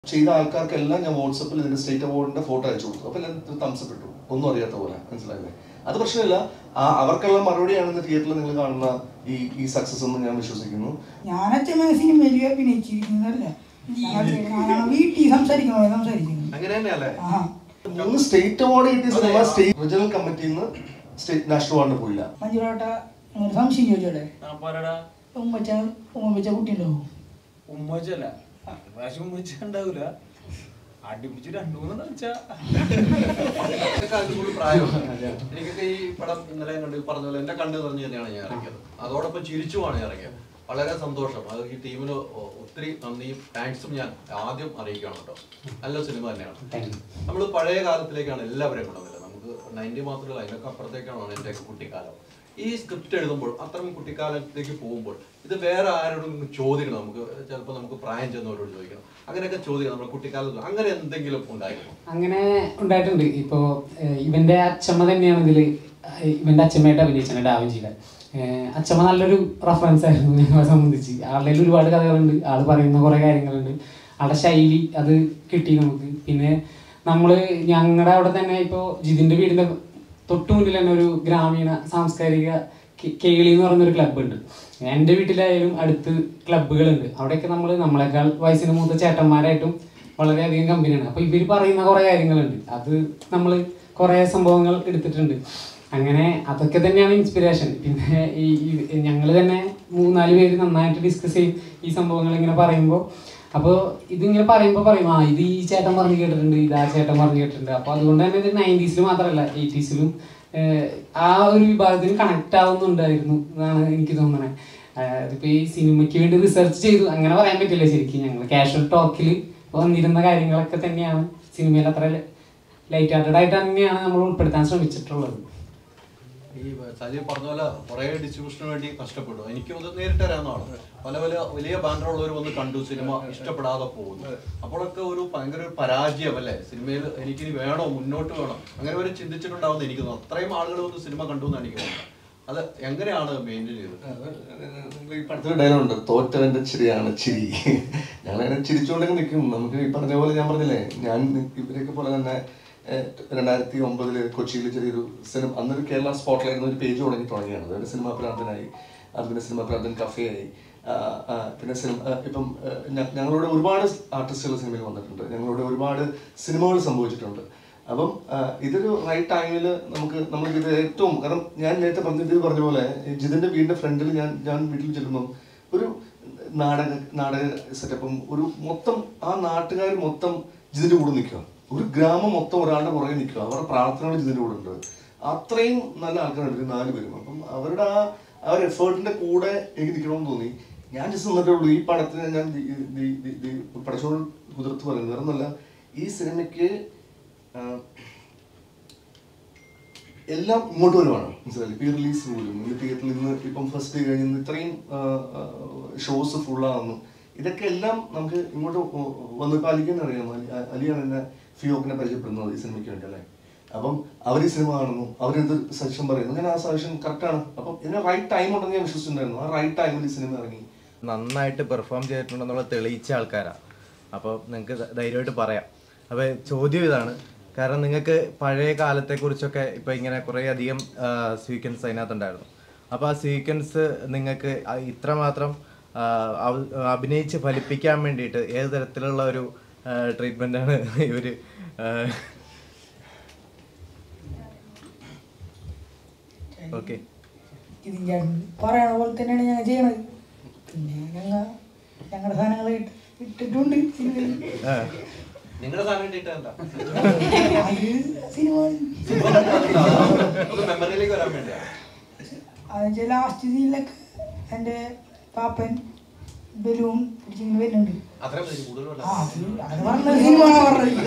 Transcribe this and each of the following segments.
ചെയ്ത ആൾക്കാർക്കെല്ലാം ഞാൻ വാട്സപ്പിൽ ഇതിന്റെ സ്റ്റേറ്റ് അവാർഡിന്റെ ഫോട്ടോ അയച്ചു കൊടുത്തു അപ്പൊ എല്ലാം തംസപ്പ് ഇട്ടു ഒന്നും അറിയാത്ത പോലെ മനസ്സിലായില്ലേ അത് പ്രശ്നമില്ല ആ അവർക്കുള്ള മറുപടിയാണ് തിയേറ്ററിൽ നിങ്ങൾ കാണുന്ന ഈ ഈ സക്സസ് എന്ന് ഞാൻ വിശ്വസിക്കുന്നു ഞാനച്ഛൻ സിനിമയിൽ അഭിനയിച്ചിരിക്കുന്നതല്ല ഞാൻ വീട്ടിൽ സംസാരിക്കണോ സംസാരിക്കുന്നു അങ്ങനെ തന്നെയല്ലേ ആ മൂന്ന് സ്റ്റേറ്റ് അവാർഡ് കിട്ടിയ സിനിമ സ്റ്റേറ്റ് റീജിയണൽ കമ്മിറ്റിയിൽ നിന്ന് സ്റ്റേറ്റ് നാഷണൽ അവാർഡിന് പോയില്ല മഞ്ജുളാട്ട ഒരു സംശയം ചോദിച്ചോടെ ആ പറടാ ഉമ്മച്ച ഉമ്മച്ച കുട്ടിയുണ്ടാവും ഉമ്മച്ചല്ല പ്രാവശ്യം ഉമ്മച്ച ഉണ്ടാവൂല അടിപിടിച്ച് രണ്ടു മൂന്ന് കളിച്ചാ എനിക്കൊക്കെ അതിൽ കൂടുതൽ പ്രായമാണ് എനിക്കൊക്കെ ഈ പടം ഇന്നലെ കണ്ട് പറഞ്ഞ പോലെ എന്റെ കണ്ണ് നിറഞ്ഞു തന്നെയാണ് ഞാൻ ഇറങ്ങിയത് അതോടൊപ്പം ചിരിച്ചുമാണ് ഞാൻ ഇറങ്ങിയത് വളരെ സന്തോഷം അത് ഈ ടീമിന് ഒ- ഒത്തിരി നന്ദിയും താങ്ക്സും ഞാൻ ആദ്യം അറിയിക്കുകയാണ് കേട്ടോ നല്ല സിനിമ തന്നെയാണ് നമ്മൾ പഴയ കാലത്തിലേക്കാണ് എല്ലാവരെയും കൊണ്ടുവന്നത് നമുക്ക് നയൻറ്റി മാത്രമല്ല അതിനൊക്കെ അപ്പുറത്തേക്കാണ് എൻ്റെ കുട്ടിക്കാലം ഈ സ്ക്രിപ്റ്റ് എഴുതുമ്പോൾ അത്രയും കുട്ടിക്കാലത്തേക്ക് പോകുമ്പോൾ ഇത് വേറെ ആരോടും ചോദിക്കണം നമുക്ക് ചിലപ്പോൾ നമുക്ക് പ്രായം ചെന്നവരോട് ചോദിക്കണം അങ്ങനെയൊക്കെ ചോദിക്കണം നമ്മുടെ കുട്ടിക്കാലത്ത് അങ്ങനെ എന്തെങ്കിലും ഉണ്ടായിരുന്നു അങ്ങനെ ഉണ്ടായിട്ടുണ്ട് ഇപ്പോ ഏഹ്, ഇവന്റെ അച്ഛമ്മ തന്നെയാണ് ഇതില് ഏഹ്, ഇവന്റെ അച്ഛമ്മയായിട്ട് അഭിനയിച്ചത് ഡാവിഞ്ചിയിലെ ഏഹ്, അച്ഛമ്മ നല്ലൊരു റെഫറൻസ് ആയിരുന്നു ഞങ്ങളെ സംബന്ധിച്ച് ആളുടെ ഒരുപാട് കഥകളുണ്ട് ആള് പറയുന്ന കുറെ കാര്യങ്ങളുണ്ട് ആളുടെ ശൈലി അത് കിട്ടി നമുക്ക് പിന്നെ നമ്മള് ഞങ്ങളുടെ അവിടെ തന്നെ ഇപ്പോ ജിതിന്റെ വീടിന്റെ തൊട്ടു മുന്നിൽ തന്നെ ഒരു ഗ്രാമീണ സാംസ്കാരിക കെ- കേളി എന്ന് പറയുന്നൊരു ക്ലബ്ബ് ഉണ്ട് എൻ്റെ വീട്ടിലായാലും അടുത്ത് ക്ലബ്ബുകളുണ്ട് അവിടെയൊക്കെ നമ്മൾ നമ്മളെക്കാൾ വയസ്സിന് മൂത്ത ചേട്ടന്മാരായിട്ടും വളരെയധികം കമ്പനിയാണ് അപ്പോൾ ഇവർ പറയുന്ന കുറേ കാര്യങ്ങളുണ്ട് അത് നമ്മൾ കുറേ സംഭവങ്ങൾ എടുത്തിട്ടുണ്ട് അങ്ങനെ അതൊക്കെ തന്നെയാണ് ഇൻസ്പിറേഷൻ പിന്നെ ഈ ഞങ്ങൾ തന്നെ മൂന്നാല് പേര് നന്നായിട്ട് ഡിസ്കസ് ചെയ്യും ഈ സംഭവങ്ങൾ ഇങ്ങനെ പറയുമ്പോൾ അപ്പോൾ ഇതിങ്ങനെ പറയുമ്പോൾ പറയും ആ ഇത് ഈ ചേട്ടൻ പറഞ്ഞു കേട്ടിട്ടുണ്ട് ഇത് ആ ചേട്ടൻ പറഞ്ഞു കേട്ടിട്ടുണ്ട് അപ്പോൾ അതുകൊണ്ട് തന്നെ ഇത് നയൻറ്റീസിൽ മാത്രമല്ല എയ്റ്റീസിലും ആ ഒരു വിഭാഗത്തിന് കണക്ട് ആവുന്നുണ്ടായിരുന്നു എന്നാണ് എനിക്ക് തോന്നുന്നത് അതിപ്പോൾ ഈ സിനിമയ്ക്ക് വേണ്ടി റിസർച്ച് ചെയ്തു അങ്ങനെ പറയാൻ പറ്റില്ല ശരിക്കും ഞങ്ങൾ കാഷ്വൽ ടോക്കിൽ വന്നിരുന്ന കാര്യങ്ങളൊക്കെ തന്നെയാണ് സിനിമയിൽ അത്ര ലൈറ്റ് ഹാർട്ടഡ് ആയിട്ട് തന്നെയാണ് നമ്മൾ ഉൾപ്പെടുത്താൻ ശ്രമിച്ചിട്ടുള്ളത് ഈ സജീവ് പറഞ്ഞ പോലെ കുറെ ഡിസ്ട്രിബ്യൂഷന് വേണ്ടി കഷ്ടപ്പെട്ടു എനിക്കും അത് നേരിട്ട് അറിയാവുന്നതാണ് പല പല വലിയ ബാനറുള്ളവർ വന്ന് കണ്ടു സിനിമ ഇഷ്ടപ്പെടാതെ പോകുന്നു അപ്പോഴൊക്കെ ഒരു ഭയങ്കര ഒരു പരാജയം അല്ലേ സിനിമയിൽ എനിക്കിനി വേണോ മുന്നോട്ട് വേണം അങ്ങനെ വരെ ചിന്തിച്ചിട്ടുണ്ടാവുന്ന എനിക്ക് തോന്നുന്നു അത്രയും ആളുകൾ വന്ന് സിനിമ കണ്ടു എന്ന് എനിക്ക് തോന്നുന്നത് അത് എങ്ങനെയാണ് മെയിൻറ്റെയിൻ ചെയ്തത് ഈ പടത്തിൽ ഡയലോഗ് ഉണ്ട് തോറ്റവന്റെ ചിരിയാണ് ചിരി ഞങ്ങളങ്ങനെ ചിരിച്ചുകൊണ്ടൊക്കെ നിൽക്കും നമുക്ക് ഈ പറഞ്ഞ പോലെ ഞാൻ പറഞ്ഞില്ലേ ഞാൻ ഇവരെയൊക്കെ പോലെ തന്നെ ഏഹ്, രണ്ടായിരത്തി ഒമ്പതില് കൊച്ചിയിൽ ചെറിയൊരു സിനിമ അന്നൊരു കേരള സ്പോട്ടിലായിരുന്ന ഒരു പേജ് തുടങ്ങി തുടങ്ങിയാണ് അതായത് സിനിമാ പ്രാന്തനായി അത് പിന്നെ സിനിമാ പ്രാന്തൻ കഫേ ആയി ആ, ആ, പിന്നെ സിനിമ ആ, ഇപ്പം ആ, ഞ- ഞങ്ങളോട് ഒരുപാട് ആർട്ടിസ്റ്റുകൾ സിനിമയിൽ വന്നിട്ടുണ്ട് ഞങ്ങളോട് ഒരുപാട് സിനിമകൾ സംഭവിച്ചിട്ടുണ്ട് അപ്പം ആ, ഇതൊരു റൈറ്റ് ടൈമിൽ നമുക്ക് നമുക്ക് ഇത് ഏറ്റവും കാരണം ഞാൻ നേരത്തെ പറഞ്ഞ ഇത് പറഞ്ഞ പോലെ ഈ ജിതിന്റെ വീടിന്റെ ഫ്രണ്ടിൽ ഞാൻ ഞാൻ വീട്ടിൽ ചെല്ലുമ്പം ഒരു നാടക നാടക സെറ്റപ്പും ഒരു മൊത്തം ആ നാട്ടുകാർ മൊത്തം ജിതിന്റെ കൂടെ നിൽക്കുക ഒരു ഗ്രാമം മൊത്തം ഒരാളുടെ പുറകെ നിൽക്കുക അവരുടെ പ്രാർത്ഥനകൾ ജിതിന്റെ കൂടെ ഉണ്ട് അത്രയും നല്ല ആൾക്കാരാണ് ഇവർ നാല് പേരും അപ്പം അവരുടെ ആ ആ ഒരു എഫേർട്ടിന്റെ കൂടെ എനിക്ക് നിൽക്കണമെന്ന് തോന്നി ഞാൻ ജസ്റ്റ് നിന്നിട്ടേ ഉള്ളൂ ഈ പടത്തിന് ഞാൻ പടച്ചോട് കുതിർത്ത് പറയുന്നത് വേറെ ഒന്നല്ല ഈ സിനിമയ്ക്ക് ആ, എല്ലാം ഇങ്ങോട്ട് വരുവാണ് മനസ്സിലായി ഇപ്പൊ ഈ റിലീസ് പോലും ഇന്ന് തിയേറ്ററിൽ നിന്ന് ഇപ്പം ഫസ്റ്റ് ഡേ കഴിഞ്ഞ് ഇന്ന് ഇത്രയും ഷോസ് ഫുള്ളാകുന്നു ഇതൊക്കെ എല്ലാം നമുക്ക് ഇങ്ങോട്ട് വ- വന്ന് ഇപ്പൊ അലിക്കാൻ അറിയാം അലി അലിയാണ് എന്നെ ഫിയോക്കിനെ പരിചയപ്പെടുന്നത് ഈ സിനിമയ്ക്ക് വേണ്ടി അല്ലേ അപ്പം അവർ ഈ സിനിമ കാണുന്നു അവരിത് സജഷൻ പറയുന്നു ഞാൻ ആ സജഷൻ കറക്റ്റാണ് അപ്പം ഇതിന് റൈറ്റ് ടൈം ഉണ്ടെന്ന് ഞാൻ വിശ്വസിച്ചിട്ടുണ്ടായിരുന്നു ആ റൈറ്റ് ടൈമിൽ ഈ സിനിമ ഇറങ്ങി നന്നായിട്ട് പെർഫോം ചെയ്തിട്ടുണ്ടെന്നുള്ള തെളിയിച്ച ആൾക്കാരാണ് അപ്പോൾ നിങ്ങൾക്ക് ധൈര്യമായിട്ട് പറയാം അപ്പോൾ ചോദ്യം ഇതാണ് കാരണം നിങ്ങൾക്ക് പഴയ കാലത്തെക്കുറിച്ചൊക്കെ ഇപ്പോൾ ഇങ്ങനെ കുറേ അധികം സ്വീക്വൻസ് അതിനകത്തുണ്ടായിരുന്നു അപ്പോൾ ആ സ്വീക്വൻസ് നിങ്ങൾക്ക് ഇത്രമാത്രം ആ, അവ- അഭിനയിച്ച് ഫലിപ്പിക്കാൻ വേണ്ടിയിട്ട് ഏത് തരത്തിലുള്ള ഒരു ട്രീറ്റ്മെൻറ്റാണ് ഇവർ ഓക്കെ ഇതിൻ്റെ പറയണ പോലെ തന്നെയാണ് ഞങ്ങൾ ചെയ്യണത് പിന്നെ ഞങ്ങൾ ഞങ്ങളുടെ സാധനങ്ങൾ ഇട്ട് ഇട്ടിട്ടുണ്ട് സിനിമയിൽ നിങ്ങളുടെ സാധനം കിട്ടിയിട്ട് എന്താ അത് സിനിമ അത് മെമ്മറിയിലേക്ക് വരാൻ വേണ്ടിയാണ് അതിൻ്റെ ലാസ്റ്റ് സീനിലൊക്കെ എൻ്റെ പാപ്പൻ ബലൂൺ പിടിച്ചിങ്ങനെ വരുന്നുണ്ട് അത്രയും മതി, കൂടുതൽ വേണ്ട. ആ അത് അത് പറഞ്ഞ സിനിമ പറഞ്ഞത്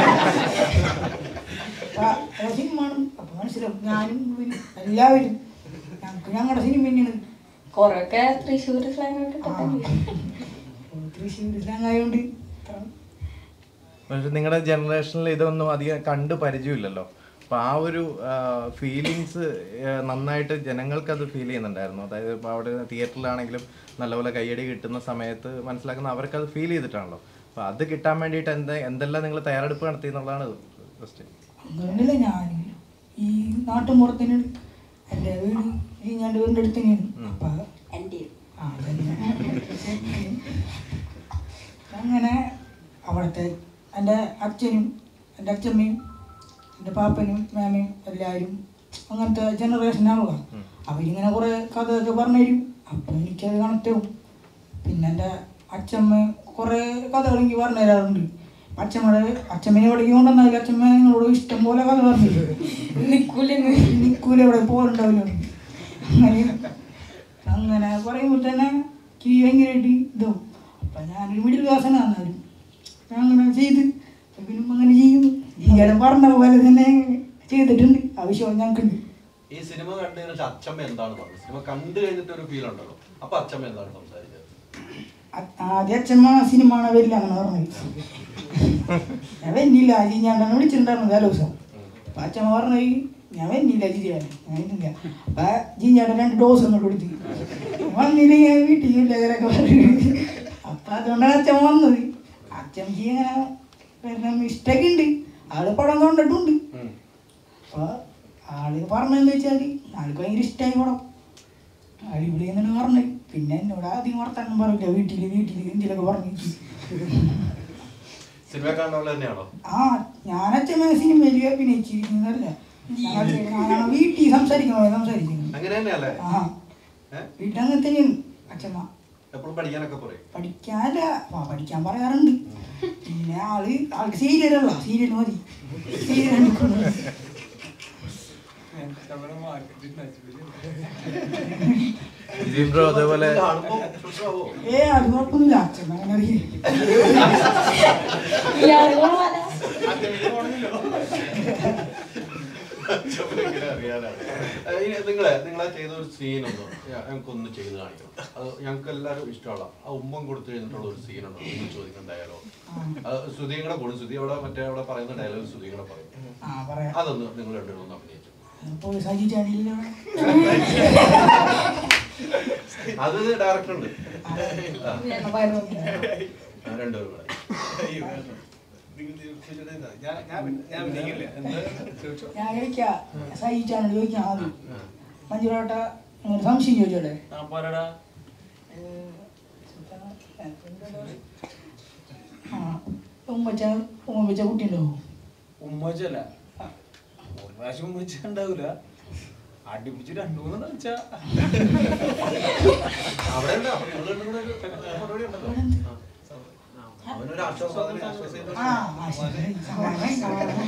ആ, അത് സിനിമയാണ് അപ്പൊ മനസ്സിലാവും ഞാനും ഇവരും എല്ലാവരും ഞങ്ങൾക്ക് ഞങ്ങളുടെ സിനിമ തന്നെയാണ് കൊറേയൊക്കെ തൃശ്ശൂർ സ്ലാങ് ഇട്ടിട്ടൊക്കെ തൃശ്ശൂർ സ്ലാങ്ങായോണ്ട് പക്ഷെ നിങ്ങളുടെ ജനറേഷനിൽ ഇതൊന്നും അധികം കണ്ട് പരിചയമില്ലല്ലോ അപ്പൊ ആ ഒരു ഫീലിങ്സ് നന്നായിട്ട് ജനങ്ങൾക്ക് അത് ഫീൽ ചെയ്യുന്നുണ്ടായിരുന്നു അതായത് ഇപ്പൊ അവിടെ തിയേറ്ററിലാണെങ്കിലും നല്ലപോലെ കയ്യടി കിട്ടുന്ന സമയത്ത് മനസ്സിലാക്കുന്ന അവർക്ക് അത് ഫീൽ ചെയ്തിട്ടാണല്ലോ അപ്പൊ അത് കിട്ടാൻ വേണ്ടിയിട്ട് എന്താ എന്തെല്ലാം നിങ്ങൾ തയ്യാറെടുപ്പ് നടത്തി എന്നുള്ളതാണ് ക്വസ്റ്റ്യൻ അങ്ങനെയല്ല ഞാൻ ഈ നാട്ടുമ്പുറത്തിന് എൻ്റെ വീട് ഈ ഞാൻ വീടിൻ്റെ അടുത്ത് തന്നെയാണ് അപ്പം എൻ്റെ ആ അതന്നെ. അങ്ങനെ അവിടുത്തെ എൻ്റെ അച്ഛനും എൻ്റെ അച്ഛമ്മയും എൻ്റെ പാപ്പനും മാമയും എല്ലാവരും അങ്ങനത്തെ ജനറേഷനാണല്ലോ അവരിങ്ങനെ കുറേ കഥയൊക്കെ പറഞ്ഞു തരും അപ്പം എനിക്കത് കണക്ട് ആവും പിന്നെ എൻ്റെ അച്ഛമ്മ കുറേ കഥകൾ എനിക്ക് പറഞ്ഞു തരാറുണ്ട് അച്ഛമ്മയുടെ അച്ഛമ്മനെ എവിടേക്ക് കൊണ്ടുവന്നാലും അച്ഛമ്മ നിങ്ങളോട് ഇഷ്ടം പോലെ കഥ പറഞ്ഞു നിൽക്കൂലെന്ന് നിൽക്കൂല എവിടെ പോലുണ്ടാവില്ല അങ്ങനെ അങ്ങനെ പറയുമ്പോൾ തന്നെ എനിക്ക് ഭയങ്കരമായിട്ട് ഇതാവും അപ്പം ഞാനൊരു മിഡിൽ ക്ലാസ്സിനാണ് എന്നാലും ഞാൻ അങ്ങനെ ചെയ്ത് പിന്നെ അങ്ങനെ ചെയ്യും ഇയാളെ പറഞ്ഞ പോലെ തന്നെ ചെയ്തിട്ടുണ്ട് ആവശ്യം ഞങ്ങൾക്കുണ്ട് ഈ സിനിമ കണ്ടതിന് ശേഷം അച്ഛമ്മ എന്താണ് പറഞ്ഞത് സിനിമ കണ്ടു കഴിഞ്ഞിട്ട് ഒരു ഫീൽ ഉണ്ടല്ലോ അപ്പൊ അച്ഛമ്മ എന്താണ് സംസാരിച്ചത് ആ- ആദ്യം അച്ഛമ്മ സിനിമ കാണാൻ വരില്ല അങ്ങനെ പറഞ്ഞത് ഞാൻ വരുന്നില്ല ഞാൻ വിളിച്ചിട്ടുണ്ടായിരുന്നു തലേ ദിവസം അപ്പൊ അച്ഛമ്മ പറഞ്ഞു ഞാൻ വരുന്നില്ല ജിരിയാൻ ഞാൻ വരുന്നില്ല അപ്പൊ ജിഞ്ഞാടെ രണ്ട് ഡോസ് അങ്ങോട്ട് കൊടുത്തു വന്നില്ല ഞാൻ വീട്ടിൽ ഇല്ലവരൊക്കെ പറഞ്ഞു അപ്പൊ അതുകൊണ്ടാണ് അച്ഛമ്മ വന്നത് അച്ഛമ്മക്ക് ഇങ്ങനെ വരണം ഇഷ്ടമൊക്കെ ഉണ്ട് ആള് പടം കണ്ടിട്ടുണ്ട് അപ്പൊ ആള് പറഞ്ഞതെന്ന് വെച്ചാൽ ആൾക്ക് ഭയങ്കര ഇഷ്ടമായി പടം അടിപൊളി എന്നാണ് പറഞ്ഞത് പിന്നെ എന്നോട് ആദ്യം വർത്താനം പറയില്ല വീട്ടിൽ വീട്ടിൽ എന്തിലൊക്കെ പറഞ്ഞു സിനിമ കാണാനുള്ള തന്നെയാണോ ആ ഞാനച്ഛൻ സിനിമയിൽ അഭിനയിച്ചിരിക്കുന്നതല്ല ഞാൻ വീട്ടിൽ സംസാരിക്കണോ സംസാരിക്കുന്നു അങ്ങനെ തന്നെയല്ലേ ആ ഏഹ് വീട്ടിൽ അങ്ങനെ തന്നെയാണ് അച്ഛമ്മ എപ്പോഴും പഠിക്കാനൊക്കെ പറയും പഠിക്കാനല്ല ആ, പഠിക്കാൻ പറയാറുണ്ട് പിന്നെ ആള് ആൾക്ക് സീരിയലല്ല സീരിയൽ മതി സീരിയൽ ജിതിൻ ബ്രോ അതേപോലെ കാണുമ്പോ പ്രശ്നമാവോ ഏ അത് കുഴപ്പമൊന്നുമില്ല അച്ഛമ്മ അങ്ങനെ അറിയില്ല ഇയാള് കൊള്ളാല അച്ഛമ്മയ്ക്ക് അറിയാനാണ് ഏഹ് ഇനി നിങ്ങളെ നിങ്ങളെ ചെയ്ത ഒരു സീൻ ഒന്ന് ഞങ്ങൾക്കൊന്ന് ചെയ്ത് കാണിക്കണം അത് ഞങ്ങൾക്ക് എല്ലാവരും ഇഷ്ടമുള്ള ആ ഉമ്മം കൊടുത്തു കഴിഞ്ഞിട്ടുള്ള ഒരു സീൻ ഉണ്ടോ നിങ്ങൾ ചോദിക്കുന്ന ഡയലോഗ് അത് ശ്രുതിയുടെ കൂടും ശ്രുതി അവിടെ മറ്റേ അവിടെ പറയുന്ന ഡയലോഗ് ശ്രുതിയുടെ പറയും ആ പറയാം അതൊന്ന് നിങ്ങൾ രണ്ടുപേരും ഒന്ന് അഭിനയിച്ചു അപ്പോൾ സജി ചാനലിൽ അത് ഡയറക്ടർ ഉണ്ട് രണ്ടുപേരും കൂടെ ഞാൻ ചോദിക്കാം സജി ചാനൽ ചോദിക്കാം ആദ്യം മഞ്ജുറോട്ട ഒരു സംശയം ചോദിച്ചോട്ടെ ആ പറടാ ആ ഉമ്മച്ച ഉമ്മ വെച്ച കുട്ടിയുണ്ടോ ഉമ്മച്ചല്ല ഒരു പ്രാവശ്യം ഉമ്മച്ച ഉണ്ടാവൂല അടിപ്പിച്ച് രണ്ടു മൂന്ന് കളിച്ചാ അവിടെ ഉണ്ട് അപ്പൊ നിങ്ങൾ രണ്ടും കൂടെ ഒരു മറുപടി ഉണ്ടല്ലോ ആ. അവനൊരു ആശ്വാസം ആശ്വാസം ആ ആ, ശരി. സമാധാനം, സമാധാനം.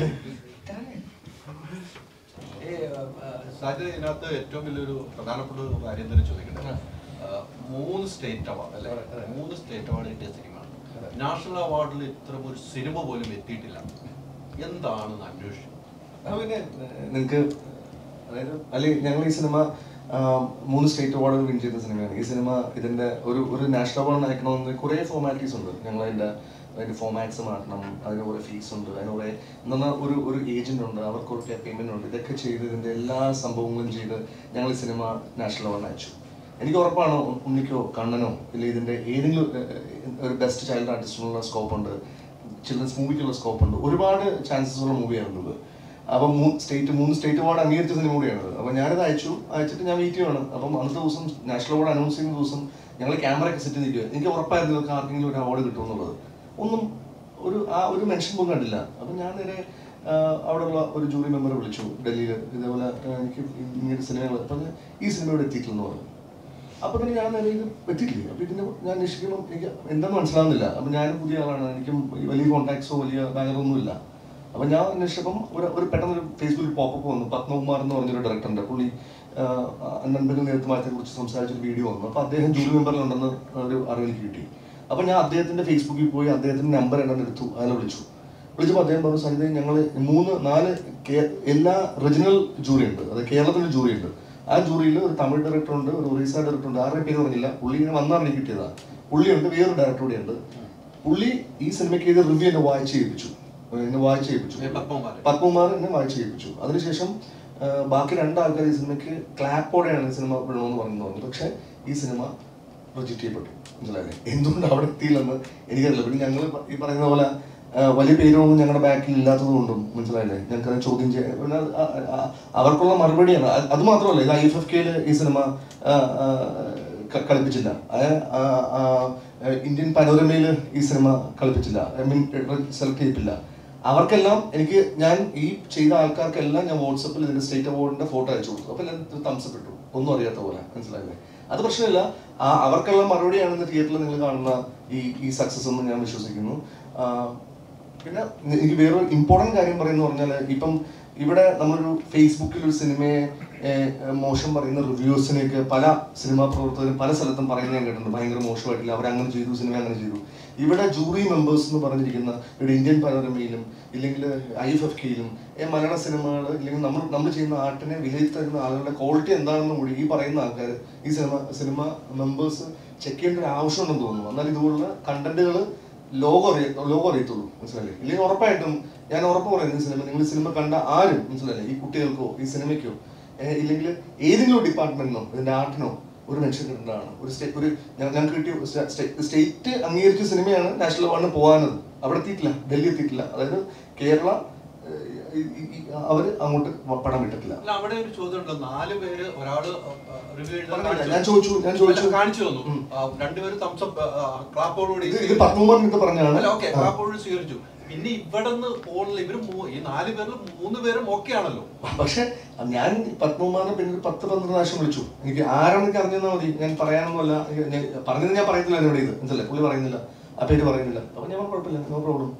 ഈ, ആ, സാജിദ് ഇതിനകത്ത് ഏറ്റവും വലിയൊരു പ്രധാനപ്പെട്ട ഒരു കാര്യം തന്നെ ചോദിക്കട്ടെ ആ, മൂന്ന് സ്റ്റേറ്റ് അവാർഡ് അല്ലെ മൂന്ന് സ്റ്റേറ്റ് അവാർഡ് കിട്ടിയ സിനിമയാണ് നാഷണൽ അവാർഡിൽ ഇത്തരം ഒരു സിനിമ പോലും എത്തിയിട്ടില്ല എന്താണെന്ന് അന്വേഷിച്ചു ആ, പിന്നെ നിങ്ങൾക്ക് അതായത് അല്ലെ ഞങ്ങൾ ഈ സിനിമ ആ, മൂന്ന് സ്റ്റേറ്റ് അവാർഡുകൾ വിൻ ചെയ്ത സിനിമയാണ് ഈ സിനിമ ഇതിന്റെ ഒരു ഒരു നാഷണൽ അവാർഡ് അയക്കണമെന്ന് കുറേ ഫോർമാലിറ്റീസ് ഉണ്ട് ഞങ്ങൾ അതിന്റെ അതിന്റെ ഫോമാറ്റ്സ് മാറ്റണം അതിന് കുറേ ഫീസ് ഉണ്ട് അതിന് കുറേ എന്നാൽ ഒരു ഒരു ഏജന്റ് ഉണ്ട് അവർക്ക് ഒരു പേയ്മെന്റ് ഉണ്ട് ഇതൊക്കെ ചെയ്ത് ഇതിന്റെ എല്ലാ സംഭവങ്ങളും ചെയ്ത് ഞങ്ങൾ ഈ സിനിമ നാഷണൽ അവാർഡിന് അയച്ചു എനിക്ക് ഉറപ്പാണ് ഉണ്ണിക്കോ കണ്ണനോ ഇല്ല ഇതിന്റെ ഏതെങ്കിലും ഏഹ്, ഏഹ്, ഒരു ബെസ്റ്റ് ചൈൽഡ് ആർട്ടിസ്റ്റിനുള്ള സ്കോപ്പ് ഉണ്ട് ചിൽഡ്രൻസ് മൂവിക്കുള്ള സ്കോപ്പ് ഉണ്ട് ഒരുപാട് ചാൻസസ് ഉള്ള മൂവിയായിരുന്നു ഇത് അപ്പം മൂന്ന് സ്റ്റേറ്റ് മൂന്ന് സ്റ്റേറ്റ് അവാർഡ് അംഗീകരിച്ച സിനിമ കൂടിയാണ് അപ്പം ഞാനിത് അയച്ചു അയച്ചിട്ട് ഞാൻ വെയിറ്റ് ചെയ്യണം അപ്പം അന്നത്തെ ദിവസം നാഷണൽ അവാർഡ് അനൗൺസ് ചെയ്യുന്ന ദിവസം ഞങ്ങൾ ക്യാമറ ഒക്കെ സെറ്റ് നിൽക്കുക എനിക്ക് ഉറപ്പായിരുന്നു ഇവർക്ക് ആർക്കെങ്കിലും ഒരു അവാർഡ് കിട്ടും എന്നുള്ളത് ഒന്നും ഒരു ആ ഒരു മെൻഷൻ പോലും കണ്ടില്ല അപ്പം ഞാൻ നേരെ ആ, അവിടെയുള്ള ഒരു ജൂറി മെമ്പറെ വിളിച്ചു ഡൽഹിയിൽ ഇതേപോലെ ആ, എനിക്ക് ഇങ്ങനെ സിനിമകൾ അപ്പം ഈ സിനിമ ഇവിടെ എത്തിയിട്ടില്ലെന്ന് പറഞ്ഞു അപ്പൊ തന്നെ ഞാൻ നേരെ ഇത് പറ്റിയില്ലേ അപ്പൊ ഇതിന് ഞാൻ അന്വേഷിക്കുമ്പോൾ എനിക്ക് എന്താന്ന് മനസ്സിലാവുന്നില്ല അപ്പൊ ഞാനും പുതിയ ആളാണ് എനിക്കും വലിയ കോൺടാക്ട്സോ വലിയ ബാനറൊന്നും ഇല്ല അപ്പൊ ഞാൻ അന്വേഷിച്ചപ്പം ഒരു ഒരു പെട്ടെന്ന് ഒരു ഫേസ്ബുക്കിൽ പോപ്പപ്പ് വന്നു പത്മകുമാർ എന്ന് പറഞ്ഞൊരു ഡയറക്ടറുണ്ട് പുള്ളി നൻപകൽ നേതൃത്വത്തെ കുറിച്ച് സംസാരിച്ചൊരു വീഡിയോ വന്നു അപ്പൊ അദ്ദേഹം ജൂറി മെമ്പറിലുണ്ടെന്ന് ഒരു അറിവ് എനിക്ക് കിട്ടി അപ്പൊ ഞാൻ അദ്ദേഹത്തിന്റെ ഫേസ്ബുക്കിൽ പോയി അദ്ദേഹത്തിന്റെ നമ്പർ എന്നെ എടുത്തു അതിനെ വിളിച്ചു വിളിച്ചപ്പോൾ അദ്ദേഹം പറഞ്ഞു സരിത ഞങ്ങൾ മൂന്ന് നാല് കേ- എല്ലാ റീജിയണൽ ജൂറി ഉണ്ട് അത് കേരളത്തിന്റെ ജൂറി ഉണ്ട് ആ ജൂറിയിൽ ഒരു തമിഴ് ഡയറക്ടർ ഉണ്ട് ഒരു ഒറീസ ഡയറക്ടർ ഉണ്ട് ആരുടെ പേര് പറഞ്ഞില്ല പുള്ളി ഇങ്ങനെ വന്നാണ് എനിക്ക് കിട്ടിയതാണ് പുള്ളിയുണ്ട് വേറൊരു ഡയറക്ടർ കൂടെ ഉണ്ട് പുള്ളി ഈ സിനിമയ്ക്ക് ചെയ്ത റിവ്യൂ എന്നെ വായിച്ച് ചെയ്യിപ്പിച്ചു എന്നെ വായിച്ച് ചെയ്യിപ്പിച്ചു ഏ, പത്മകുമാർ. പത്മകുമാർ എന്നെ വായിച്ച് ചെയ്യിപ്പിച്ചു അതിനുശേഷം ആ, ബാക്കി രണ്ടാൾക്കാർ ഈ സിനിമയ്ക്ക് ക്ലാപ്പോടെയാണ് ഈ സിനിമ വിടണമെന്ന് പറഞ്ഞു പക്ഷെ ഈ സിനിമ റിജക്ട് ചെയ്യപ്പെട്ടു മനസ്സിലായില്ലേ എന്തുകൊണ്ട് അവിടെ എത്തിയില്ലെന്ന് എനിക്കറിയില്ല പിന്നെ ഞങ്ങൾ ഈ പറയുന്ന പോലെ ആ, വലിയ പേരൊന്നും ഞങ്ങളുടെ ബാക്കിൽ ഇല്ലാത്തത് കൊണ്ടും മനസ്സിലായില്ലേ ഞങ്ങൾക്ക് അത് ചോദ്യം ചെയ്യാൻ പിന്നെ അത് ആ- ആ- അവർക്കുള്ള മറുപടിയാണ് അത് അത് മാത്രമല്ല ഇത് ഐ എഫ് എഫ് കെയിൽ ഈ സിനിമ ആ, ആ, ക- കളിപ്പിച്ചില്ല അത് ആ, ആ, ഇന്ത്യൻ പനോരമയിൽ ഈ സിനിമ കളിപ്പിച്ചില്ല ഐ മീൻ സെലക്ട് ചെയ്യിപ്പില്ല അവർക്കെല്ലാം എനിക്ക് ഞാൻ ഈ ചെയ്ത ആൾക്കാർക്കെല്ലാം ഞാൻ വാട്സപ്പിൽ ഇതിന്റെ സ്റ്റേറ്റ് അവാർഡിന്റെ ഫോട്ടോ അയച്ചു കൊടുത്തു അപ്പൊ എല്ലാവരും തംസപ്പ് ഇട്ടു ഒന്നും അറിയാത്ത പോലെ മനസ്സിലായില്ലേ അത് പ്രശ്നമില്ല ആ അവർക്കുള്ള മറുപടിയാണെന്ന് തിയേറ്ററിൽ നിങ്ങൾ കാണുന്ന ഈ ഈ സക്സസ് എന്ന് ഞാൻ വിശ്വസിക്കുന്നു ആ, പിന്നെ എനിക്ക് വേറൊരു ഇമ്പോർട്ടന്റ് കാര്യം പറയുന്നത് പറഞ്ഞാൽ ഇപ്പം ഇവിടെ നമ്മളൊരു ഫേസ്ബുക്കിൽ ഒരു സിനിമയെ ഏഹ്, മോശം പറയുന്ന റിവ്യൂസിനെയൊക്കെ പല സിനിമാ പ്രവർത്തകരും പല സ്ഥലത്തും പറയുന്നത് ഞാൻ കേട്ടിട്ടുണ്ട് ഭയങ്കര മോശമായിട്ടില്ല അവർ അങ്ങനെ ചെയ്തു സിനിമ അങ്ങനെ ചെയ്തു ഇവിടെ ജൂറി മെമ്പേഴ്സ് എന്ന് പറഞ്ഞിരിക്കുന്ന ഇവിടെ ഇന്ത്യൻ പനോരമയിലും ഇല്ലെങ്കിൽ ഐ എഫ് എഫ് കെയിലും മലയാള സിനിമകൾ ഇല്ലെങ്കിൽ നമ്മൾ നമ്മൾ ചെയ്യുന്ന ആർട്ടിനെ വിലയിരുത്തുന്ന ആളുകളുടെ ക്വാളിറ്റി എന്താണെന്നും കൂടി ഈ പറയുന്ന ആൾക്കാർ ഈ സിനിമ സിനിമ മെമ്പേഴ്സ് ചെക്ക് ചെയ്യേണ്ട ഒരു ആവശ്യമുണ്ടെന്ന് തോന്നുന്നു എന്നാൽ ഇതുപോലുള്ള കണ്ടന്റുകൾ ലോകം അറിയ ലോകം അറിയത്തുള്ളൂ മനസ്സിലല്ലേ ഇല്ലെങ്കിൽ ഉറപ്പായിട്ടും ഞാൻ ഉറപ്പ് പറയുന്നത് സിനിമ നിങ്ങൾ സിനിമ കണ്ട ആരും മനസ്സിലല്ലേ ഈ കുട്ടികൾക്കോ ഈ സിനിമയ്ക്കോ ഏഹ് ഇല്ലെങ്കിൽ ഏതെങ്കിലും ഡിപ്പാർട്ട്മെന്റിനോ ഇതിന്റെ ആർട്ടിനോ ഒരു മെൻഷൻ കിട്ടേണ്ടതാണ് ഒരു സ്റ്റേറ്റ് ഒരു ഞ- ഞങ്ങൾക്ക് കിട്ടിയ സ്റ്റേറ്റ് അംഗീകരിച്ച സിനിമയാണ് നാഷണൽ അവാർഡിന് പോകാനത് അവിടെ എത്തിയിട്ടില്ല ഡൽഹി എത്തിയിട്ടില്ല അതായത് കേരള ഏഹ്, ഈ- ഈ- ഈ- അവര് അങ്ങോട്ട് പടം വിട്ടിട്ടില്ല അല്ല അവിടെ ഒരു ചോദ്യം ഉണ്ടല്ലോ നാല് പേര് ഒരാള് റിവ്യൂ പറഞ്ഞില്ല. ഞാൻ ചോദിച്ചു, ഞാൻ ചോദിച്ചു. കാണിച്ചു തന്നു ഉം. ആ, രണ്ടുപേര് തംസപ്പ് ക്ലാപ്പോടുകൂടി ഇത് ഇത് പത്മകുമാറിന് ഇത് പറഞ്ഞാണ് അല്ല ഓക്കെ ആ. ക്ലാപ്പോട് സ്വീകരിച്ചു പിന്നെ ഇവിടെ നിന്ന് പോകുന്നില്ല ഇവര് മൂ- ഈ നാല് പേരിൽ മൂന്ന് പേരും ഓക്കെ ആണല്ലോ പക്ഷെ ഞാൻ പത്മകുമാറിനെ പിന്നെ ഒരു പത്ത് പന്ത്രണ്ട് പ്രാവശ്യം വിളിച്ചു എനിക്ക് ആരാണെന്ന് അറിഞ്ഞാൽ മതി ഞാൻ പറയാനൊന്നുമല്ല എനിക്ക് ഞാൻ പറഞ്ഞത് ഞാൻ പറയുന്നില്ല ഇവിടെ ഇത് മനസ്സിലെ പുള്ളി പറയുന്നില്ല ആ പേര് പറയുന്നില്ല അപ്പൊ ഞാൻ പറഞ്ഞു, കുഴപ്പമില്ല നോ പ്രോബ്ലം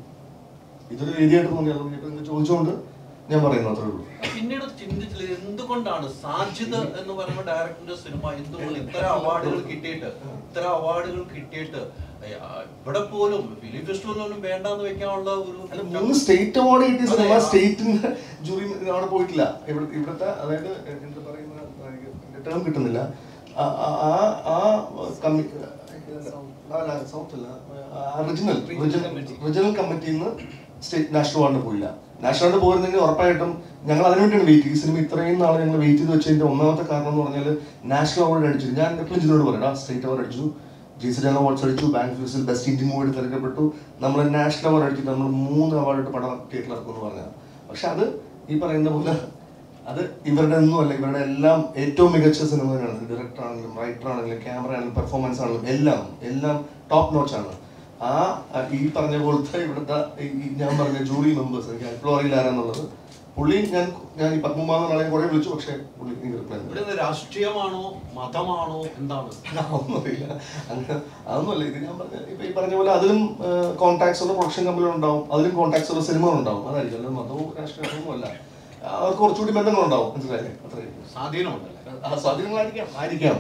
ഇതൊരു രീതിയായിട്ട് തോന്നി അതുകൊണ്ട് ഇപ്പൊ നിങ്ങൾ ചോദിച്ചുകൊണ്ട് ഞാൻ പറയുന്നു അത്രേ ഉള്ളൂ പിന്നീട് ചിന്തിച്ചില്ല എന്തുകൊണ്ടാണ് സാജിദ് എന്ന് പറയുന്ന ഡയറക്ടറിന്റെ സിനിമ എന്തുകൊണ്ട് ഇത്ര അവാർഡുകൾ കിട്ടിയിട്ട് ഇത്ര അവാർഡുകൾ കിട്ടിയിട്ട് ഏ, ആ, ഇവിടെ പോലും ഫിലിം ഫെസ്റ്റിവലിനൊന്നും വേണ്ടാന്ന് വെക്കാനുള്ള ഒരു അല്ല മൂന്ന് സ്റ്റേറ്റ് അവാർഡ് കിട്ടിയ സിനിമ അതെ, ആ. സ്റ്റേറ്റിന്റെ ജൂറി അവിടെ പോയിട്ടില്ല ഇവിടെ ഇവിടുത്തെ അതായത് എന്താ പറയുന്ന ടേം കിട്ടുന്നില്ല ആ- ആ- ആ ആ കമ്മി അല്ല സൗത്ത് അല്ല റിജിനൽ റിജിനൽ കമ്മിറ്റിയിൽ നിന്ന് സ്റ്റേറ്റ് നാഷണൽ അവാർഡിന് പോയില്ല നാഷണൽ അവാർഡ് പോയിരുന്നെങ്കിൽ ഉറപ്പായിട്ടും ഞങ്ങൾ അതിനു വേണ്ടിയാണ് വെയിറ്റ് ഈ സിനിമ ഇത്രയും നാൾ ഞങ്ങൾ വെയിറ്റ് ചെയ്ത് വെച്ചതിന്റെ ഒന്നാമത്തെ കാരണം എന്ന് പറഞ്ഞാൽ നാഷണൽ അവാർഡ് അടിച്ചു ഞാൻ എപ്പോഴും ജിനോട് പറയാം സ്റ്റേറ്റ് അവാർഡ് അടിച്ചു ജി സി അവാർഡ്സ് അടിച്ചു ബാങ്ക് ഫ്യൂസിൽ ബെസ്റ്റ് ഇന്ത്യൻ മൂവി തിരഞ്ഞെടുക്കപ്പെട്ടു നമ്മൾ നാഷണൽ അവാർഡ് അടിച്ചിട്ട് നമ്മൾ മൂന്ന് അവാർഡ് പടം തിയേറ്ററിൽ ഇറക്കുമെന്ന് പറഞ്ഞത് പക്ഷെ അത് ഈ പറയുന്ന പോലെ അത് ഇവരുടെ ഒന്നും അല്ല ഇവരുടെ എല്ലാം ഏറ്റവും മികച്ച സിനിമ തന്നെയാണ് ഡയറക്ടർ ആണെങ്കിലും റൈറ്റർ ആണെങ്കിലും ക്യാമറ ആണെങ്കിലും പെർഫോമൻസ് ആണെങ്കിലും എല്ലാം എല്ലാം ടോപ്പ് നോച്ച് ആണ് ആ ആ, ഈ പറഞ്ഞ പോലത്തെ ഇവിടുത്തെ ഈ- ഈ ഞാൻ പറഞ്ഞ ജൂറി മെമ്പേഴ്സ് എനിക്ക് ഇപ്പോഴും അറിയില്ല ആരാന്നുള്ളത് പുള്ളി ഞാൻ ഞാൻ ഈ പത്മകുമാർ നാളെ കുറെ വിളിച്ചു പക്ഷേ പുള്ളി എനിക്ക് റിപ്ലൈ ഇവിടെ നിന്ന് രാഷ്ട്രീയമാണോ മതമാണോ എന്താണ് അതൊന്നുമില്ല അങ്ങനെ അതൊന്നുമല്ല ഇത് ഞാൻ പറഞ്ഞ ഇപ്പൊ ഈ പറഞ്ഞ പോലെ അതിലും കോൺടാക്ട്സ് ഉള്ള പ്രൊഡക്ഷൻ കമ്പനികൾ ഉണ്ടാവും അതിലും കോൺടാക്ട്സ് ഉള്ള സിനിമകൾ ഉണ്ടാവും അതായിരിക്കും അല്ലാതെ മതവും രാഷ്ട്രീയവും അല്ല അവർക്ക് കുറച്ചുകൂടി ബന്ധങ്ങളുണ്ടാവും മനസ്സിലായില്ലേ അത്രയും സ്വാധീനമുണ്ടല്ലേ ആ സ്വാധീനങ്ങളായിരിക്കാം ആയിരിക്കാം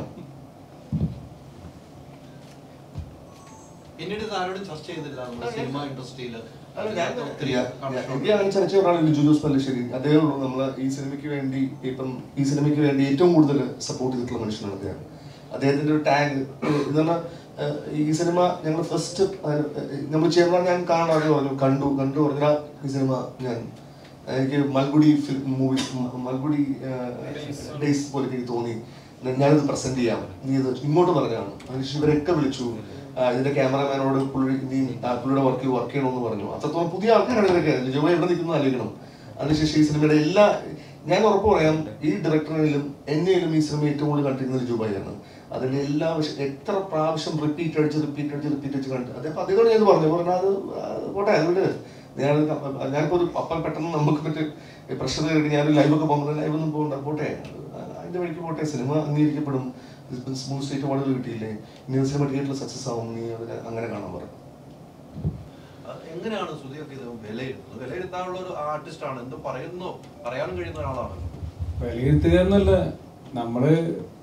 പിന്നീട് ഇത് ആരോടും ചർച്ച ചെയ്തില്ല നമ്മുടെ സിനിമ ഇൻഡസ്ട്രിയിൽ അല്ല, ഞാൻ ഞാൻ ചർച്ച ഒരാൾ ലിജു ജോസ് പല്ലിശ്ശേരി അദ്ദേഹം ഉള്ളൂ നമ്മള് ഈ സിനിമയ്ക്ക് വേണ്ടി ഇപ്പം ഈ സിനിമയ്ക്ക് വേണ്ടി ഏറ്റവും കൂടുതൽ സപ്പോർട്ട് ചെയ്തിട്ടുള്ള മനുഷ്യനാണ് അദ്ദേഹം അദ്ദേഹത്തിന്റെ ഒരു ടാഗ് എന്ന് പറഞ്ഞാൽ ഈ സിനിമ ഞങ്ങൾ ഫസ്റ്റ് നമ്മൾ ചെയ്യുമ്പോൾ ഞാൻ കാണാതെ പറഞ്ഞു കണ്ടു കണ്ടു പറഞ്ഞാൽ ഈ സിനിമ ഞാൻ എനിക്ക് Malgudi film movie Malgudi Days പോലെ എനിക്ക് തോന്നി ഞാനിത് പ്രസന്റ് ചെയ്യാം നീ ഇത് ഇങ്ങോട്ട് പറഞ്ഞാണ് അതിനുശേഷം ഇവരൊക്കെ വിളിച്ചു ആ, ഇതിന്റെ ക്യാമറമാനോട് പുള്ളി നീ ആ, പുള്ളിയുടെ വർക്ക് വർക്ക് ചെയ്യണമെന്ന് പറഞ്ഞു അത്രത്തോളം പുതിയ ആൾക്കാരാണ് ഇവരൊക്കെ ലിജോ എവിടെ നിൽക്കുന്നത് ആലോചിക്കണം അതിനുശേഷം ഈ സിനിമയുടെ എല്ലാ ഞാൻ ഉറപ്പ് പറയാം ഈ ഡയറക്ടറിലും എന്നെയും ഈ സിനിമ ഏറ്റവും കൂടുതൽ കണ്ടിരിക്കുന്നത് ജുബായിയാണ് അതിന്റെ എല്ലാ വിഷ- എത്ര പ്രാവശ്യം റിപ്പീറ്റ് അടിച്ച് റിപ്പീറ്റ് അടിച്ച് റിപ്പീറ്റ് അടിച്ച് കണ്ടു അദ്ദേഹം അദ്ദേഹം ഞാൻ പറഞ്ഞു പറഞ്ഞാൽ അത് അത് പോട്ടെ അതുകൊണ്ട് ഞാൻ ഞാനിപ്പോ ഒരു അപ്പം പെട്ടെന്ന് നമുക്ക് മറ്റേ പ്രഷർ കയറി ഞാൻ ലൈവ് ഒക്കെ പോകുമ്പോൾ ലൈവ് ഒന്നും പോകണ്ട പോട്ടെ അത് അതിന്റെ വഴിക്ക് പോട്ടെ സിനിമ അംഗീകരിക്കപ്പെടും സ്മൂത്ത് സ്റ്റേറ്റ് അവാർഡുകൾ കിട്ടിയില്ലേ ഇനി സിനിമ തിയേറ്ററിൽ സക്സസ് ആവും നീ അതിനെ അങ്ങനെ കാണാൻ പറഞ്ഞു അത് എങ്ങനെയാണ് ശ്രുതിയൊക്കെ ഇത് വിലയിരുത്തുന്നത് വിലയിരുത്താനുള്ള ഒരു ആർട്ടിസ്റ്റ് ആണ് എന്ത് പറയുന്നു പറയാനും കഴിയുന്ന ഒരാളാണ് വിലയിരുത്തുക എന്നല്ല നമ്മള്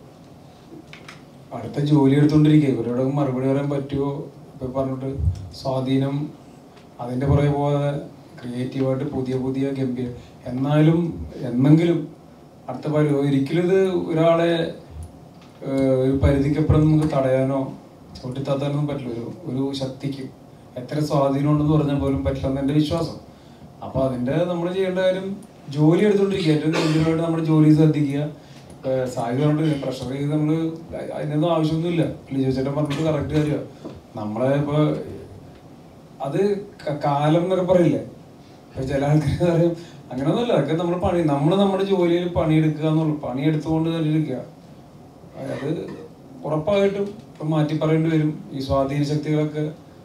അടുത്ത ജോലി എടുത്തോണ്ടിരിക്കുക ഇവരോട് മറുപടി പറയാൻ പറ്റുമോ ഇപ്പൊ പറഞ്ഞിട്ട് സ്വാധീനം അതിന്റെ പുറകെ പോകാതെ ക്രിയേറ്റീവായിട്ട് പുതിയ പുതിയ ഗംഭീര എന്നാലും എന്നെങ്കിലും അടുത്ത പരി ഒരിക്കലും ഇത് ഒരാളെ ഏഹ്, ഒരു പരിധിക്കപ്പുറം നമുക്ക് തടയാനോ ചവിട്ടിത്താത്താനൊന്നും പറ്റില്ല ഒരു ഒരു ശക്തിക്ക് എത്ര സ്വാധീനം ഉണ്ടെന്ന് പറഞ്ഞാൽ പോലും പറ്റില്ലെന്ന് എൻ്റെ വിശ്വാസം അപ്പൊ അതിന്റെ നമ്മൾ ചെയ്യേണ്ട കാര്യം ജോലി എടുത്തോണ്ടിരിക്കുക ഏറ്റവും ഗംഭീരമായിട്ട് നമ്മുടെ ജോലി ശ്രദ്ധിക്കുക ഇപ്പൊ സായി പറഞ്ഞിട്ട് പ്രഷർ ചെയ്ത് നമ്മള് അതിനൊന്നും ആവശ്യമൊന്നുമില്ല ലിജോ ചേട്ടൻ പറഞ്ഞിട്ട് കറക്റ്റ് കാര്യമാണ് നമ്മളെ ഇപ്പൊ അത് ക- കാലം എന്നൊക്കെ പറയില്ലേ ഇപ്പൊ ചില ആൾക്കാർ പറയും അങ്ങനെയൊന്നുമല്ല അതൊക്കെ നമ്മൾ പണി നമ്മൾ നമ്മുടെ ജോലിയിൽ പണിയെടുക്കുക എന്നുള്ളു പണിയെടുത്തുകൊണ്ട് തന്നെ ഇരിക്കുക അത് ഉറപ്പായിട്ടും ഇപ്പൊ മാറ്റി പറയേണ്ടി വരും ഈ സ്വാധീന ശക്തികളൊക്കെ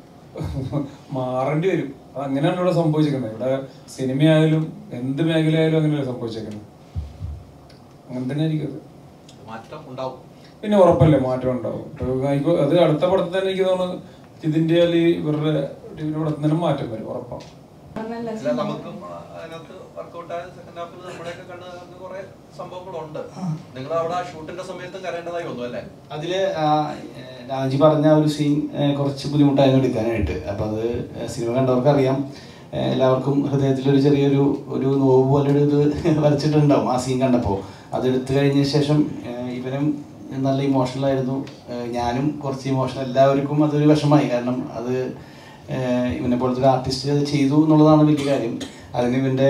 മാറേണ്ടി വരും അത് അങ്ങനെയാണ് ഇവിടെ സംഭവിച്ചിരിക്കുന്നത് ഇവിടെ സിനിമയായാലും എന്ത് മേഖലയായാലും അങ്ങനെയല്ല സംഭവിച്ചേക്കുന്നത് അങ്ങനെ തന്നെ ആയിരിക്കും അത് മാറ്റം ഉണ്ടാവും പിന്നെ ഉറപ്പല്ലേ മാറ്റം ഉണ്ടാവും ഇപ്പൊ എനിക്ക് അത് അടുത്ത പടത്തിൽ തന്നെ എനിക്ക് തോന്നുന്നു ഇതിന്റെ അല്ലെങ്കിൽ ഇവരുടെ ടീമിന്റെ പടത്തിൽ തന്നെ മാറ്റം വരും ഉറപ്പാണ് നല്ല അല്ല നമുക്കും ആ, അതിനകത്ത് വർക്കൗട്ട് ആയ സെക്കൻഡ് ഹാഫിൽ നമ്മുടെയൊക്കെ കണ്ണ് കണ്ട് കുറെ സംഭവങ്ങളുണ്ട് നിങ്ങൾ അവിടെ ആ ഷൂട്ടിന്റെ സമയത്ത് കരയേണ്ടതായി വന്നു അല്ലേ അതില് ആ, ഏ, രാജി പറഞ്ഞ ആ ഒരു സീൻ ഏ, കുറച്ച് ബുദ്ധിമുട്ടായിരുന്നു എടുക്കാനായിട്ട് അപ്പൊ അത് ഏ, സിനിമ കണ്ടവർക്ക് അറിയാം ഏ, എല്ലാവർക്കും ഹൃദയത്തിൽ ഒരു ചെറിയൊരു ഒരു നോവ് പോലെ ഒരു ഇത് വരച്ചിട്ടുണ്ടാവും ആ സീൻ കണ്ടപ്പോൾ അത് എടുത്തു കഴിഞ്ഞ ശേഷം ഏ, ഇവനും നല്ല ഇമോഷണൽ ആയിരുന്നു ഏ, ഞാനും കുറച്ച് ഇമോഷണൽ എല്ലാവർക്കും അതൊരു വിഷമായി കാരണം അത് ഏ, ഇവനെ പോലത്തെ ഒരു ആർട്ടിസ്റ്റ് അത് ചെയ്തു എന്നുള്ളതാണ് വലിയ കാര്യം അതിന് ഇവൻ്റെ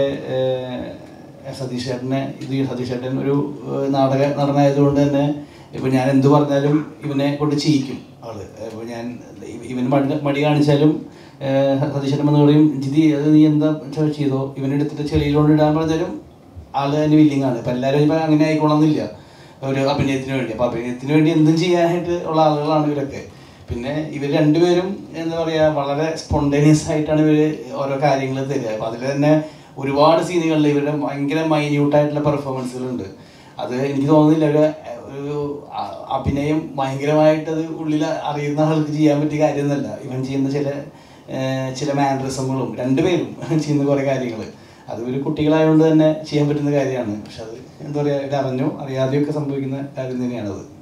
സതീഷ് ചേട്ടനെ ഇത് സതീഷ് ചേട്ടൻ ഒരു ഏഹ്, നാടക നടനായതുകൊണ്ട് തന്നെ ഇപ്പൊ ഞാൻ എന്ത് പറഞ്ഞാലും ഇവനെ കൊണ്ട് ചെയ്യിക്കും ആള് ഇപ്പൊ ഞാൻ ഇവ- ഇവന് മടി മടി കാണിച്ചാലും ഏഹ്, സതീഷ് ചേട്ടൻ വന്ന് പറയും ജിതി അത് നീ എന്താ ചെ- ചെയ്തോ ഇവനെടുത്തിട്ട് ചെളിയിലോണ്ട് ഇടാൻ പറഞ്ഞാലും ആള് തന്നെ വില്ലിങ് ആണ് ഇപ്പൊ എല്ലാവരും ഇപ്പൊ അങ്ങനെ ആയിക്കോളന്നില്ല ഒരു അഭിനയത്തിന് വേണ്ടി അപ്പൊ അഭിനയത്തിന് വേണ്ടി എന്തും ചെയ്യാനായിട്ട് ഉള്ള ആളുകളാണ് ഇവരൊക്കെ പിന്നെ ഇവർ രണ്ടുപേരും എന്താ പറയാ വളരെ സ്പോണ്ടേനിയസ് ആയിട്ടാണ് ഇവര് ഓരോ കാര്യങ്ങൾ തരിക അപ്പൊ അതിൽ തന്നെ ഒരുപാട് സീനുകളിൽ ഇവരുടെ ഭയങ്കര മൈന്യൂട്ട് ആയിട്ടുള്ള പെർഫോമൻസുകളുണ്ട് അത് എനിക്ക് തോന്നുന്നില്ല ഒരു ഒരു അ- അഭിനയം ഭയങ്കരമായിട്ട് അത് ഉള്ളിൽ അറിയുന്ന ആൾക്ക് ചെയ്യാൻ പറ്റിയ കാര്യമൊന്നുമല്ല ഇവൻ ചെയ്യുന്ന ചില ഏർ, ചില മാനറിസങ്ങളും രണ്ടുപേരും ചെയ്യുന്ന കുറേ കാര്യങ്ങൾ അത് ഒരു കുട്ടികളായതുകൊണ്ട് തന്നെ ചെയ്യാൻ പറ്റുന്ന കാര്യമാണ് പക്ഷെ അത് എന്താ പറയുക ഇത് അറിഞ്ഞോ അറിയാതെയൊക്കെ സംഭവിക്കുന്ന കാര്യം തന്നെയാണത്